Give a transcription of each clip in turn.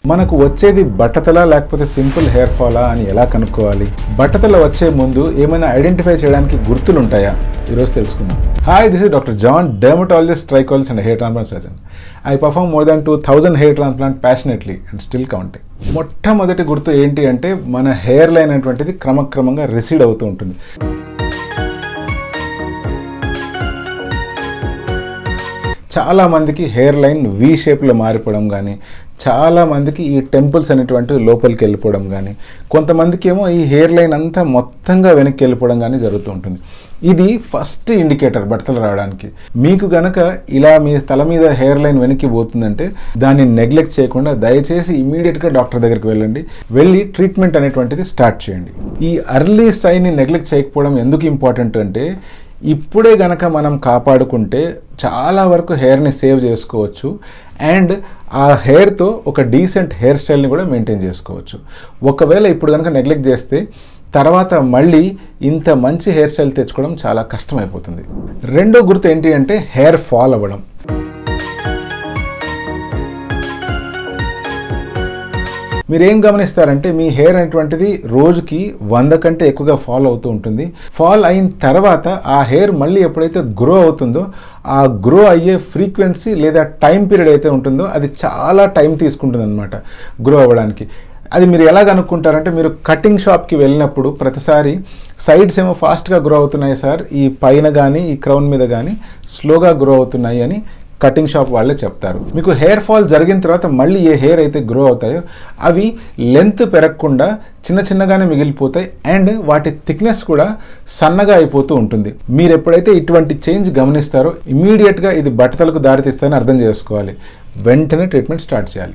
మనకు వచ్చేది బట్టతల లేకపోతే సింపుల్ హెయిర్ ఫాలా అని ఎలా కనుక్కోవాలి బట్టతల వచ్చే ముందు ఏమైనా ఐడెంటిఫై చేయడానికి గుర్తులు ఉంటాయా ఈరోజు తెలుసుకుందాం hi this is doctor John dermatologist trichologist and hair transplant surgeon I perform more than two thousand hair transplant passionately and still counting మొట్టమొదటి గుర్తు ఏంటి అంటే మన హెయిర్ లైన్ అనేటువంటిది క్రమక్రమంగా రిసీడ్ అవుతూ ఉంటుంది చాలా మందికి హెయిర్ లైన్ వి షేప్లో మారిపోవడం కానీ చాలా మందికి ఈ టెంపుల్స్ అనేటువంటివి లోపలికి వెళ్ళిపోవడం కానీ కొంతమందికి ఏమో ఈ హెయిర్ లైన్ అంతా మొత్తంగా వెనక్కి వెళ్ళిపోవడం కానీ జరుగుతూ ఉంటుంది ఇది ఫస్ట్ ఇండికేటర్ బట్టలు రావడానికి మీకు గనక ఇలా మీ తల మీద హెయిర్ లైన్ వెనక్కి పోతుందంటే దాన్ని నెగ్లెక్ట్ చేయకుండా దయచేసి ఇమీడియట్గా డాక్టర్ దగ్గరికి వెళ్ళండి వెళ్ళి ట్రీట్మెంట్ అనేటువంటిది స్టార్ట్ చేయండి ఈ అర్లీ సైన్ని నెగ్లెక్ట్ చేయకపోవడం ఎందుకు ఇంపార్టెంట్ అంటే ఇప్పుడే గనక మనం కాపాడుకుంటే చాలా వరకు హెయిర్ని సేవ్ చేసుకోవచ్చు అండ్ ఆ హెయిర్తో ఒక డీసెంట్ హెయిర్ స్టైల్ని కూడా మెయింటైన్ చేసుకోవచ్చు ఒకవేళ ఇప్పుడు కనుక నెగ్లెక్ట్ చేస్తే తర్వాత మళ్ళీ ఇంత మంచి హెయిర్ స్టైల్ తెచ్చుకోవడం చాలా కష్టమైపోతుంది రెండో గుర్తు ఏంటి అంటే హెయిర్ ఫాల్ అవ్వడం మీరు ఏం గమనిస్తారంటే మీ హెయిర్ అనేటువంటిది రోజుకి వంద కంటే ఎక్కువగా ఫాల్ అవుతూ ఉంటుంది ఫాల్ అయిన తర్వాత ఆ హెయిర్ మళ్ళీ ఎప్పుడైతే గ్రో అవుతుందో ఆ గ్రో అయ్యే ఫ్రీక్వెన్సీ లేదా టైం పీరియడ్ అయితే ఉంటుందో అది చాలా టైం తీసుకుంటుంది అనమాట గ్రో అవ్వడానికి అది మీరు ఎలా కనుక్కుంటారంటే మీరు కటింగ్ షాప్కి వెళ్ళినప్పుడు ప్రతిసారి సైడ్స్ ఏమో ఫాస్ట్గా గ్రో అవుతున్నాయి సార్ ఈ పైన కానీ ఈ క్రౌన్ మీద కానీ స్లోగా గ్రో అవుతున్నాయి అని కటింగ్ షాప్ వాళ్ళే చెప్తారు మీకు హెయిర్ ఫాల్ జరిగిన తర్వాత మళ్ళీ ఏ హెయిర్ అయితే గ్రో అవుతాయో అవి లెంత్ పెరగకుండా చిన్న చిన్నగానే మిగిలిపోతాయి అండ్ వాటి థిక్నెస్ కూడా సన్నగా అయిపోతూ ఉంటుంది మీరు ఎప్పుడైతే ఇటువంటి చేంజ్ గమనిస్తారో ఇమీడియట్గా ఇది బట్టతలకు దారితీస్తారని అర్థం చేసుకోవాలి వెంటనే ట్రీట్మెంట్ స్టార్ట్ చేయాలి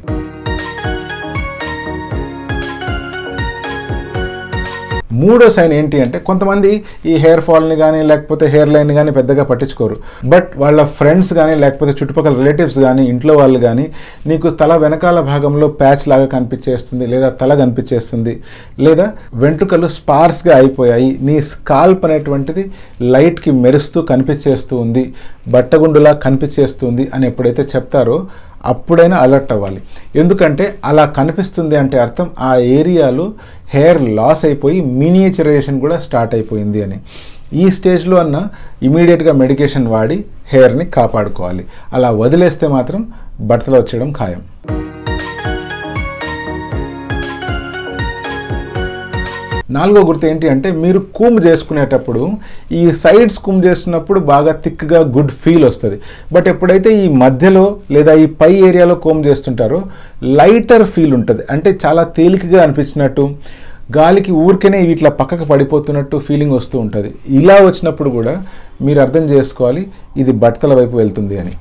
మూడో సైన్ ఏంటి అంటే కొంతమంది ఈ హెయిర్ ఫాల్ని కానీ లేకపోతే హెయిర్ లైన్ కానీ పెద్దగా పట్టించుకోరు బట్ వాళ్ళ ఫ్రెండ్స్ కానీ లేకపోతే చుట్టుపక్కల రిలేటివ్స్ కానీ ఇంట్లో వాళ్ళు కానీ నీకు తల వెనకాల భాగంలో ప్యాచ్ లాగా కనిపించేస్తుంది లేదా తల కనిపించేస్తుంది లేదా వెంట్రుకలు స్పార్స్గా అయిపోయాయి నీ స్కాల్ప్ అనేటువంటిది లైట్కి మెరుస్తూ కనిపించేస్తూ ఉంది బట్టగుండులా కనిపించేస్తుంది అని ఎప్పుడైతే చెప్తారో అప్పుడైనా అలర్ట్ అవ్వాలి ఎందుకంటే అలా కనిపిస్తుంది అంటే అర్థం ఆ ఏరియాలో హెయిర్ లాస్ అయిపోయి మినియేచరైజేషన్ కూడా స్టార్ట్ అయిపోయింది అని ఈ స్టేజ్లో అన్న ఇమీడియట్గా మెడికేషన్ వాడి హెయిర్ని కాపాడుకోవాలి అలా వదిలేస్తే మాత్రం బట్టలు వచ్చేయడం ఖాయం నాలుగో గుర్తు ఏంటి అంటే మీరు కూమ్ చేసుకునేటప్పుడు ఈ సైడ్స్ కూమ్ చేస్తున్నప్పుడు బాగా థిక్గా గుడ్ ఫీల్ వస్తుంది బట్ ఎప్పుడైతే ఈ మధ్యలో లేదా ఈ పై ఏరియాలో కోమ్ చేస్తుంటారో లైటర్ ఫీల్ ఉంటుంది అంటే చాలా తేలికగా అనిపించినట్టు గాలికి ఊరికనే ఇట్లా పక్కకు పడిపోతున్నట్టు ఫీలింగ్ వస్తూ ఉంటుంది ఇలా వచ్చినప్పుడు కూడా మీరు అర్థం చేసుకోవాలి ఇది బట్టల వైపు వెళ్తుంది అని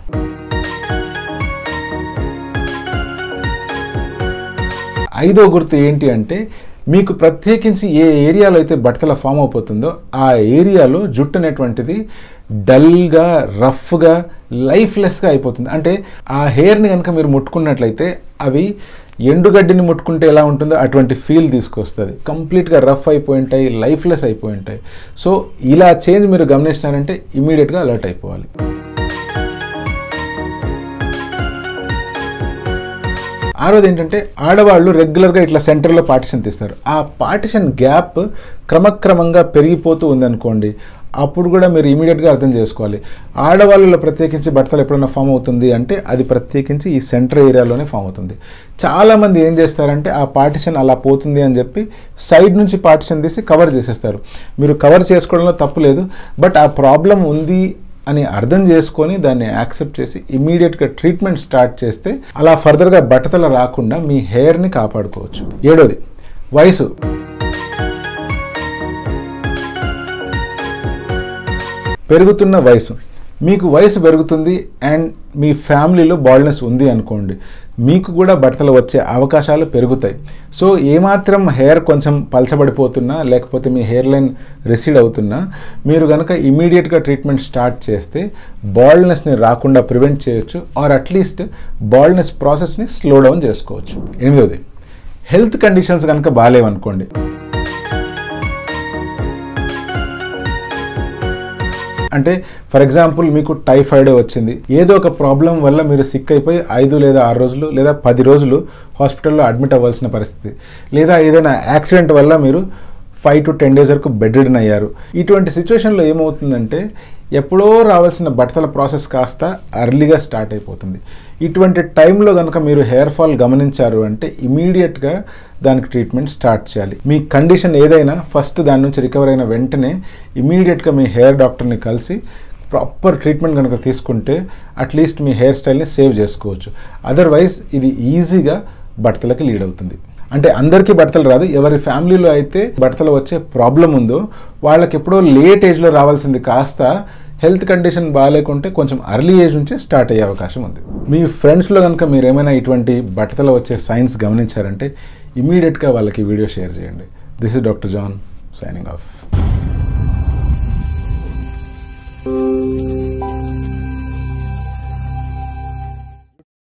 ఐదో గుర్తు ఏంటి అంటే మీకు ప్రత్యేకించి ఏ ఏరియాలో అయితే బట్టల ఫామ్ అయిపోతుందో ఆ ఏరియాలో జుట్టు అనేటువంటిది డల్గా రఫ్గా లైఫ్లెస్గా అయిపోతుంది అంటే ఆ హెయిర్ని కనుక మీరు ముట్టుకున్నట్లయితే అవి ఎండుగడ్డిని ముట్టుకుంటే ఎలా ఉంటుందో అటువంటి ఫీల్ తీసుకొస్తుంది కంప్లీట్గా రఫ్ అయిపోయి ఉంటాయి లైఫ్లెస్ అయిపోయి ఉంటాయి సో ఇలా చేంజ్ మీరు గమనించినారంటే ఇమీడియట్గా అలర్ట్ అయిపోవాలి ఆరోది ఏంటంటే ఆడవాళ్ళు రెగ్యులర్గా ఇట్లా సెంటర్లో పార్టిషన్ తీస్తారు ఆ పార్టిషన్ గ్యాప్ క్రమక్రమంగా పెరిగిపోతూ ఉందనుకోండి అప్పుడు కూడా మీరు ఇమీడియట్గా అర్థం చేసుకోవాలి ఆడవాళ్ళలో ప్రత్యేకించి బట్టలు ఎప్పుడైనా ఫామ్ అవుతుంది అంటే అది ప్రత్యేకించి ఈ సెంటర్ ఏరియాలోనే ఫామ్ అవుతుంది చాలామంది ఏం చేస్తారంటే ఆ పార్టిషన్ అలా పోతుంది అని చెప్పి సైడ్ నుంచి పార్టిషన్ తీసి కవర్ చేసేస్తారు మీరు కవర్ చేసుకోవడంలో తప్పు లేదు బట్ ఆ ప్రాబ్లం ఉంది అని అర్థం చేసుకొని దాన్ని యాక్సెప్ట్ చేసి ఇమీడియట్గా ట్రీట్మెంట్ స్టార్ట్ చేస్తే అలా ఫర్దర్గా బట్టతల రాకుండా మీ హెయిర్ని కాపాడుకోవచ్చు ఏడోది వయసు పెరుగుతున్న వయసు మీకు వయసు పెరుగుతుంది అండ్ మీ ఫ్యామిలీలో బాల్నెస్ ఉంది అనుకోండి మీకు కూడా బట్టలు వచ్చే అవకాశాలు పెరుగుతాయి సో ఏమాత్రం హెయిర్ కొంచెం పలచబడిపోతున్నా లేకపోతే మీ హెయిర్ లైన్ రిసీడ్ అవుతున్నా మీరు కనుక ఇమీడియట్గా ట్రీట్మెంట్ స్టార్ట్ చేస్తే బాల్నెస్ని రాకుండా ప్రివెంట్ చేయొచ్చు ఆర్ అట్లీస్ట్ బాల్నెస్ ప్రాసెస్ని స్లో డౌన్ చేసుకోవచ్చు ఎనిమిదవది హెల్త్ కండిషన్స్ కనుక బాగాలేవనుకోండి అంటే ఫర్ ఎగ్జాంపుల్ మీకు టైఫాయిడ్ వచ్చింది ఏదో ఒక ప్రాబ్లం వల్ల మీరు సిక్ అయిపోయి ఐదు లేదా ఆరు రోజులు లేదా పది రోజులు హాస్పిటల్లో అడ్మిట్ అవ్వాల్సిన పరిస్థితి లేదా ఏదైనా యాక్సిడెంట్ వల్ల మీరు ఫైవ్ టు టెన్ డేస్ వరకు బెడ్ రిడన్ అయ్యారు ఇటువంటి సిచ్యువేషన్లో ఏమవుతుందంటే ఎప్పుడో రావాల్సిన బట్టల ప్రాసెస్ కాస్త అర్లీగా స్టార్ట్ అయిపోతుంది ఇటువంటి టైంలో కనుక మీరు హెయిర్ ఫాల్ గమనించారు అంటే ఇమీడియట్గా దానికి ట్రీట్మెంట్ స్టార్ట్ చేయాలి మీ కండిషన్ ఏదైనా ఫస్ట్ దాని నుంచి రికవర్ అయిన వెంటనే ఇమీడియట్గా మీ హెయిర్ డాక్టర్ని కలిసి ప్రాపర్ ట్రీట్మెంట్ కనుక తీసుకుంటే అట్లీస్ట్ మీ హెయిర్ స్టైల్ని సేవ్ చేసుకోవచ్చు అదర్వైజ్ ఇది ఈజీగా బట్టలకి లీడ్ అవుతుంది అంటే అందరికీ బట్టలు రాదు ఎవరి ఫ్యామిలీలో అయితే బట్టలు వచ్చే ప్రాబ్లం ఉందో వాళ్ళకి ఎప్పుడో లేట్ ఏజ్లో రావాల్సింది కాస్త హెల్త్ కండిషన్ బాగాలేకుంటే కొంచెం అర్లీ ఏజ్ నుంచే స్టార్ట్ అయ్యే అవకాశం ఉంది మీ ఫ్రెండ్స్లో కనుక మీరు ఏమైనా ఇటువంటి బట్టలు వచ్చే సైన్స్ గమనించారంటే ఇమీడియట్గా వాళ్ళకి వీడియో షేర్ చేయండి this is doctor John signing of